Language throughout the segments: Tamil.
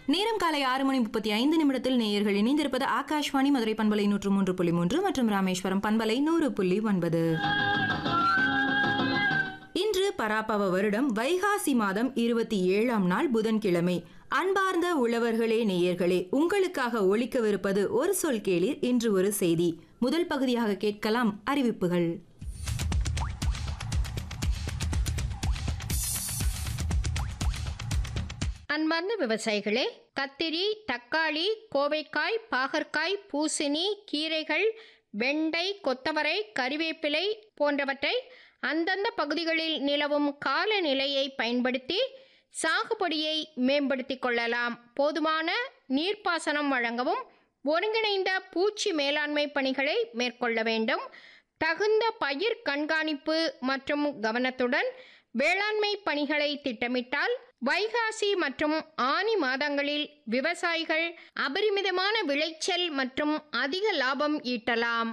நேரம் காலை ஆறு மணி முப்பத்தி ஐந்து நிமிடத்தில் நேயர்கள் இணைந்திருப்பது ஆகாஷ்வாணி மதுரை பண்பலை நூற்று மூன்று புள்ளி மூன்று மற்றும் ராமேஸ்வரம் பண்பலை நூறு புள்ளி ஒன்பது இன்று பராபவ வருடம் வைகாசி மாதம் இருபத்தி ஏழாம் நாள் புதன்கிழமை அன்பார்ந்த உழவர்களே நேயர்களே உங்களுக்காக ஒழிக்கவிருப்பது ஒரு சொல் கேளீர் இன்று ஒரு செய்தி முதல் பகுதியாக கேட்கலாம் அறிவிப்புகள் அன்பார்ந்த விவசாயிகளே கத்திரி தக்காளி கோவைக்காய் பாகற்காய் பூசணி கீரைகள் வெண்டை கொத்தவரை கறிவேப்பிலை போன்றவற்றை அந்தந்த பகுதிகளில் நிலவும் காலநிலையை பயன்படுத்தி சாகுபடியை மேம்படுத்திக் கொள்ளலாம் போதுமான நீர்ப்பாசனம் வழங்கவும் ஒருங்கிணைந்த பூச்சி மேலாண்மை பணிகளை மேற்கொள்ள வேண்டும் தகுந்த பயிர் கண்காணிப்பு மற்றும் கவனத்துடன் வேளாண்மை பணிகளை திட்டமிட்டால் வைகாசி மற்றும் ஆனி மாதங்களில் விவசாயிகள் அபரிமிதமான விளைச்சல் மற்றும் அதிக லாபம் ஈட்டலாம்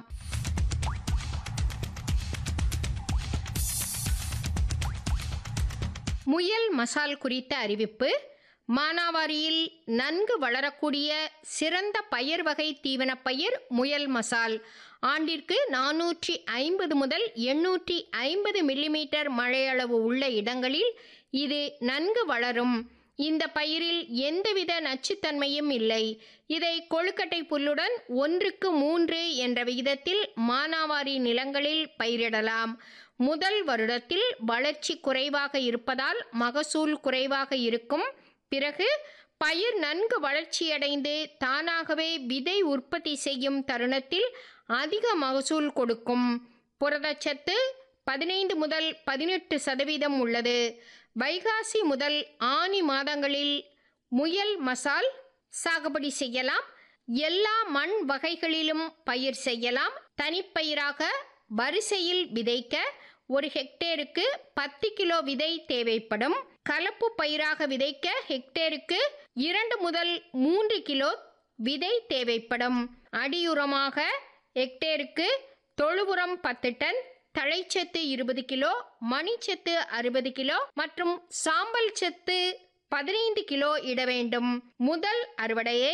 முயல் மசால் குறித்த அறிவிப்பு மானாவாரியில் நன்கு வளரக்கூடிய சிறந்த பயிர் வகை தீவனப் பயிர் முயல் மசால் ஆண்டிற்கு நானூற்றி ஐம்பது முதல் எண்ணூற்றி ஐம்பது மில்லிமீட்டர் மழையளவு உள்ள இடங்களில் இது நன்கு வளரும் இந்த பயிரில் எந்தவித நச்சுத்தன்மையும் இல்லை இதை கொழுக்கட்டை புல்லுடன் ஒன்றுக்கு மூன்று என்ற விகிதத்தில் மானாவாரி நிலங்களில் பயிரிடலாம் முதல் வருடத்தில் வளர்ச்சி குறைவாக இருப்பதால் மகசூல் குறைவாக இருக்கும் பிறகு பயிர் நன்கு வளர்ச்சியடைந்து தானாகவே விதை உற்பத்தி செய்யும் தருணத்தில் அதிக மகசூல் கொடுக்கும் புரதச்சத்து பதினைந்து முதல் பதினெட்டு சதவீதம் உள்ளது வைகாசி முதல் ஆனி மாதங்களில் முயல் மசால் சாகுபடி செய்யலாம் எல்லா மண் வகைகளிலும் பயிர் செய்யலாம் தனிப்பயிராக வரிசையில் விதைக்க ஒரு ஹெக்டேருக்கு பத்து கிலோ விதை தேவைப்படும் கலப்பு பயிராக விதைக்க ஹெக்டேருக்கு இரண்டு முதல் மூன்று கிலோ விதை தேவைப்படும் அடியுரமாக ஹெக்டேருக்கு தொழு உரம் பத்து டன் தழைச்சத்து இருபது கிலோ மணிச்சத்து அறுபது கிலோ மற்றும் சாம்பல் சத்து பதினைந்து கிலோ இட வேண்டும் முதல் அறுவடையை